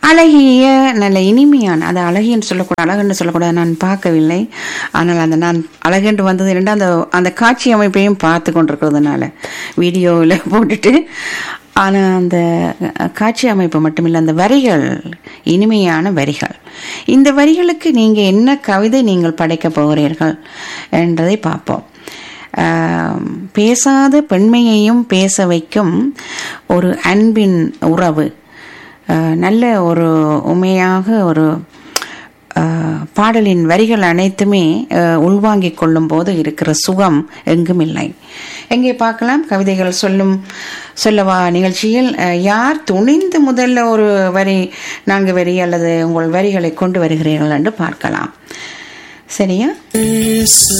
அழகிய நல்ல இனிமையான அது அழகின்னு சொல்லக்கூடாது அழகுன்னு சொல்லக்கூடாது நான் பார்க்கவில்லை ஆனால் அந்த நான் அழகுன்று வந்தது இரண்டு அந்த அந்த காட்சி அமைப்பையும் பார்த்து கொண்டிருக்கிறதுனால வீடியோவில் போட்டுட்டு ஆனால் அந்த காட்சி அமைப்பு மட்டுமில்லை அந்த வரிகள் இனிமையான வரிகள் இந்த வரிகளுக்கு நீங்கள் என்ன கவிதை நீங்கள் படைக்கப் போகிறீர்கள் என்றதை பார்ப்போம் ஆம், பேசாத பெண்மையையும் பேச வைக்கும் ஒரு அன்பின் உறவு ஆஹ், நல்ல ஒரு உண்மையாக ஒரு ஆஹ், பாடலின் வரிகள் அனைத்துமே ஆஹ், உள்வாங்கிக் கொள்ளும் போது இருக்கிற சுகம் எங்கும் இல்லை எங்கே பார்க்கலாம் கவிதைகள் சொல்லும் சொல்லவா நிகழ்ச்சியில் ஆஹ், யார் துணிந்து முதல்ல ஒரு வரி நான்கு வரி அல்லது உங்கள் வரிகளை கொண்டு வருகிறீர்கள் என்று பார்க்கலாம் சரியா